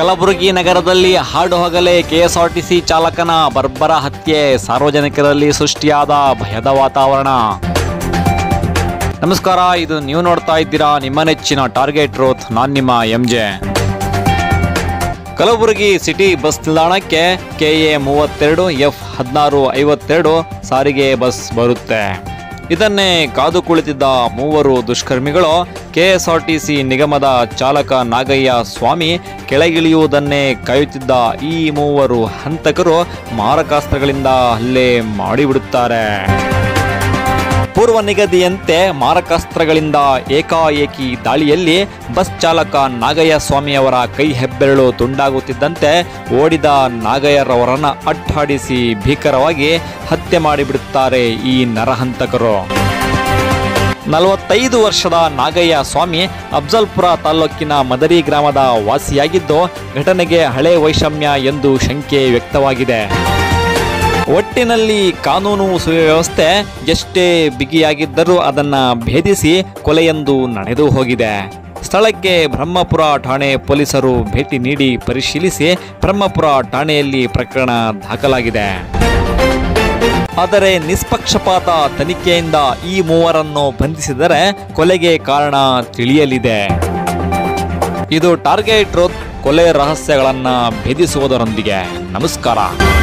ಕಲಬುರಗಿ ನಗರದಲ್ಲಿ ಹಾಡು ಹಗಲೇ ಕೆಎಸ್ಆರ್ಟಿಸಿ ಚಾಲಕನ ಬರ್ಬರ ಹತ್ಯೆ ಸಾರ್ವಜನಿಕರಲ್ಲಿ ಸೃಷ್ಟಿಯಾದ ಭಯದ ವಾತಾವರಣ ನಮಸ್ಕಾರ ಇದು ನೀವು ನೋಡ್ತಾ ಇದ್ದೀರಾ ನಿಮ್ಮ ನೆಚ್ಚಿನ ಟಾರ್ಗೆಟ್ ರೋತ್ ನಾನ್ ನಿಮ್ಮ ಎಂಜೆ ಕಲಬುರಗಿ ಸಿಟಿ ಬಸ್ ನಿಲ್ದಾಣಕ್ಕೆ ಕೆಎ ಮೂವತ್ತೆರಡು ಎಫ್ ಹದಿನಾರು ಐವತ್ತೆರಡು ಸಾರಿಗೆ ಬಸ್ ಬರುತ್ತೆ ಇದನ್ನೇ ಕಾದು ಕುಳಿತಿದ್ದ ಮೂವರು ದುಷ್ಕರ್ಮಿಗಳು ಕೆಎಸ್ಆರ್ಟಿಸಿ ನಿಗಮದ ಚಾಲಕ ನಾಗಯ್ಯ ಸ್ವಾಮಿ ಕೆಳಗಿಳಿಯುವುದನ್ನೇ ಕಾಯುತ್ತಿದ್ದ ಈ ಮೂವರು ಹಂತಕರು ಮಾರಕಾಸ್ತ್ರಗಳಿಂದ ಹಲ್ಲೆ ಮಾಡಿಬಿಡುತ್ತಾರೆ ಪೂರ್ವ ನಿಗದಿಯಂತೆ ಮಾರಕಾಸ್ತ್ರಗಳಿಂದ ಏಕಾಏಕಿ ದಾಳಿಯಲ್ಲಿ ಬಸ್ ಚಾಲಕ ನಾಗಯ್ಯ ಸ್ವಾಮಿಯವರ ಕೈ ಹೆಬ್ಬೆರಳು ತುಂಡಾಗುತ್ತಿದ್ದಂತೆ ಓಡಿದ ನಾಗಯ್ಯರವರನ್ನ ಅಟ್ಟಾಡಿಸಿ ಭೀಕರವಾಗಿ ಹತ್ಯೆ ಮಾಡಿಬಿಡುತ್ತಾರೆ ಈ ನರಹಂತಕರು ನಲವತ್ತೈದು ವರ್ಷದ ನಾಗಯ್ಯ ಸ್ವಾಮಿ ಅಫ್ಜಲ್ಪುರ ತಾಲ್ಲೂಕಿನ ಮದರಿ ಗ್ರಾಮದ ವಾಸಿಯಾಗಿದ್ದು ಘಟನೆಗೆ ಹಳೆ ವೈಷಮ್ಯ ಎಂದು ಶಂಕೆ ವ್ಯಕ್ತವಾಗಿದೆ ಒಟ್ಟಿನಲ್ಲಿ ಕಾನೂನು ಸುವ್ಯವಸ್ಥೆ ಎಷ್ಟೇ ಬಿಗಿಯಾಗಿದ್ದರೂ ಅದನ್ನ ಭೇದಿಸಿ ಕೊಲೆಯೊಂದು ನಡೆದು ಹೋಗಿದೆ ಸ್ಥಳಕ್ಕೆ ಬ್ರಹ್ಮಪುರ ಠಾಣೆ ಪೊಲೀಸರು ಭೇಟಿ ನೀಡಿ ಪರಿಶೀಲಿಸಿ ಬ್ರಹ್ಮಪುರ ಠಾಣೆಯಲ್ಲಿ ಪ್ರಕರಣ ದಾಖಲಾಗಿದೆ ಆದರೆ ನಿಷ್ಪಕ್ಷಪಾತ ತನಿಖೆಯಿಂದ ಈ ಮೂವರನ್ನು ಬಂಧಿಸಿದರೆ ಕೊಲೆಗೆ ಕಾರಣ ತಿಳಿಯಲಿದೆ ಇದು ಟಾರ್ಗೆಟ್ ರೋತ್ ಕೊಲೆ ರಹಸ್ಯಗಳನ್ನ ಭೇದಿಸುವುದರೊಂದಿಗೆ ನಮಸ್ಕಾರ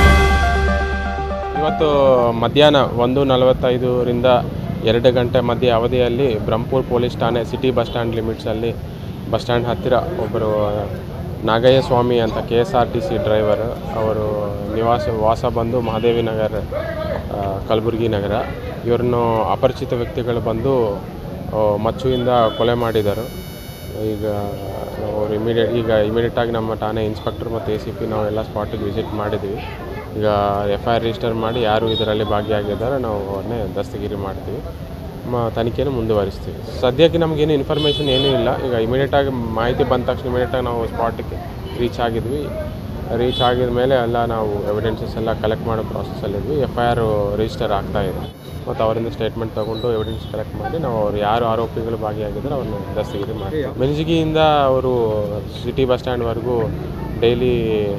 ಇವತ್ತು ಮಧ್ಯಾಹ್ನ ಒಂದು ನಲವತ್ತೈದರಿಂದ ಎರಡು ಗಂಟೆ ಮಧ್ಯೆ ಅವಧಿಯಲ್ಲಿ ಬ್ರಹ್ಮಪುರ್ ಪೊಲೀಸ್ ಠಾಣೆ ಸಿಟಿ ಬಸ್ ಸ್ಟ್ಯಾಂಡ್ ಲಿಮಿಟ್ಸಲ್ಲಿ ಬಸ್ ಸ್ಟ್ಯಾಂಡ್ ಹತ್ತಿರ ಒಬ್ಬರು ನಾಗಯ್ಯ ಸ್ವಾಮಿ ಅಂತ K S R T C driver ಅವರು ನಿವಾಸ ವಾಸ ಬಂದು ಮಹಾದೇವಿ ನಗರ ಆ, ಕಲಬುರಗಿ ನಗರ ಇವರನ್ನು ಅಪರಿಚಿತ ವ್ಯಕ್ತಿಗಳು ಬಂದು ಆ, ಮಚ್ಚುವಿಂದ ಕೊಲೆ ಮಾಡಿದರು ಈಗ ಅವರು ಇಮಿಡಿಯೇಟ್ ಈಗ ಇಮಿಡಿಯೇಟಾಗಿ ನಮ್ಮ ಠಾಣೆ ಇನ್ಸ್ಪೆಕ್ಟರ್ ಮತ್ತು ಎ ಸಿ ಪಿ ನಾವೆಲ್ಲ ಸ್ಪಾಟಿಗೆ ವಿಸಿಟ್ ಮಾಡಿದ್ವಿ ಈಗ ಎಫ್ ಐ ಆರ್ ರಿಜಿಸ್ಟರ್ ಮಾಡಿ ಯಾರು ಇದರಲ್ಲಿ ಭಾಗಿಯಾಗಿದ್ದಾರೆ ನಾವು ಅವ್ರನ್ನೇ ದಸ್ತಗಿರಿ ಮಾಡ್ತೀವಿ ಮ ತನಿಖೆಯನ್ನು ಮುಂದುವರಿಸ್ತೀವಿ ಸದ್ಯಕ್ಕೆ ನಮಗೇನು ಇನ್ಫಾರ್ಮೇಷನ್ ಏನೂ ಇಲ್ಲ ಈಗ ಇಮಿಡಿಯೇಟಾಗಿ ಮಾಹಿತಿ ಬಂದ ತಕ್ಷಣ ಇಮಿಡಿಯೇಟಾಗಿ ನಾವು ಸ್ಪಾಟಿಗೆ ರೀಚ್ ಆಗಿದ್ವಿ ರೀಚ್ ಆಗಿದ ಮೇಲೆ ಎಲ್ಲ ನಾವು ಎವಿಡೆನ್ಸಸ್ ಎಲ್ಲ ಕಲೆಕ್ಟ್ ಮಾಡೋ ಪ್ರಾಸೆಸ್ಸಲ್ಲಿದ್ವಿ ಎಫ್ ಐ ಆರ್ ರಿಜಿಸ್ಟರ್ ಆಗ್ತಾ ಇದೆ ಮತ್ತು ಅವರಿಂದ ಸ್ಟೇಟ್ಮೆಂಟ್ ತೊಗೊಂಡು ಎವಿಡೆನ್ಸ್ ಕಲೆಕ್ಟ್ ಮಾಡಿ ನಾವು ಅವ್ರು ಯಾರು ಆರೋಪಿಗಳು ಭಾಗಿಯಾಗಿದ್ದಾರೆ ಅವ್ರನ್ನ ದಸ್ತಗಿರಿ ಮಾಡಿ ಮೆಣಸಿಗಿಯಿಂದ ಅವರು ಸಿಟಿ ಬಸ್ ಸ್ಟ್ಯಾಂಡ್ವರೆಗೂ ಡೈಲಿ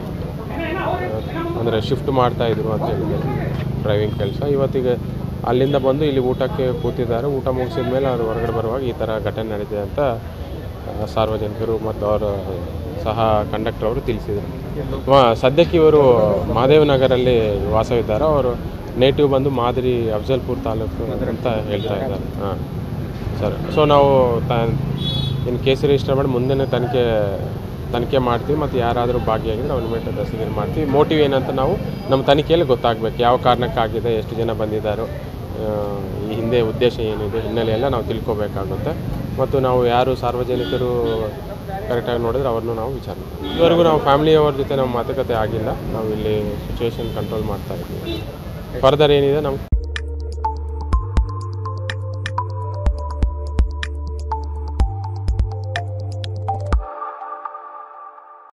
ಅಂದರೆ ಶಿಫ್ಟ್ ಮಾಡ್ತಾ ಇದ್ರು ಅಂತ ಹೇಳಿದ್ದಾರೆ ಡ್ರೈವಿಂಗ್ ಕೆಲಸ ಇವತ್ತಿಗೆ ಅಲ್ಲಿಂದ ಬಂದು ಇಲ್ಲಿ ಊಟಕ್ಕೆ ಕೂತಿದ್ದಾರೆ ಊಟ ಮುಗಿಸಿದ ಮೇಲೆ ಅವ್ರು ಹೊರಗಡೆ ಬರುವಾಗ ಈ ಥರ ಘಟನೆ ನಡೆದಿದೆ ಅಂತ ಆ, ಸಾರ್ವಜನಿಕರು ಮತ್ತು ಅವರ ಸಹ ಕಂಡಕ್ಟರ್ ಅವರು ತಿಳಿಸಿದರು ಮ- ಸದ್ಯಕ್ಕೆ ಇವರು ಮಹಾದೇವ ನಗರಲ್ಲಿ ವಾಸವಿದ್ದಾರೆ ಅವರು ನೇಟಿವ್ ಬಂದು ಮಾದರಿ ಅಫ್ಜಲ್ಪುರ್ ತಾಲೂಕು ಅಂತ ಹೇಳ್ತಾ ಇದ್ದಾರೆ ಹಾಂ ಸರಿ ಸೊ ನಾವು ತ ಇನ್ನು ಕೇಸ್ ರಿಜಿಸ್ಟರ್ ಮಾಡಿ ಮುಂದಿನ ತನಿಖೆ ತನಿಖೆ ಮಾಡ್ತೀವಿ ಮತ್ತು ಯಾರಾದರೂ ಭಾಗಿಯಾಗಿದ್ರೆ ಅವ್ರ ಮೇಲೆ ದಸ್ತಗಿರಿ ಮಾಡ್ತೀವಿ ಮೋಟಿವ್ ಏನಂತ ನಾವು ನಮ್ಮ ತನಿಖೆಯಲ್ಲಿ ಗೊತ್ತಾಗಬೇಕು ಯಾವ ಕಾರಣಕ್ಕಾಗಿದೆ ಎಷ್ಟು ಜನ ಬಂದಿದ್ದಾರೋ ಆ, ಈ ಹಿಂದೆ ಉದ್ದೇಶ ಏನಿದೆ ಹಿನ್ನೆಲೆ ಎಲ್ಲ ನಾವು ತಿಳ್ಕೊಬೇಕಾಗುತ್ತೆ ಮತ್ತು ನಾವು ಯಾರು ಸಾರ್ವಜನಿಕರು ಕರೆಕ್ಟಾಗಿ ನೋಡಿದ್ರೆ ಅವ್ರನ್ನೂ ನಾವು ವಿಚಾರ ಮಾಡ್ತೀವಿ. ಇದುವರೆಗೂ ನಾವು ಫ್ಯಾಮಿಲಿಯವ್ರ ಜೊತೆ ನಮ್ಮ ಮಾತುಕತೆ ಆಗಿಲ್ಲ ನಾವು ಇಲ್ಲಿ ಸಿಚುವೇಶನ್ ಕಂಟ್ರೋಲ್ ಮಾಡ್ತಾ ಇದ್ದೀವಿ ಫರ್ದರ್ ಏನಿದೆ ನಮ್ಗೆ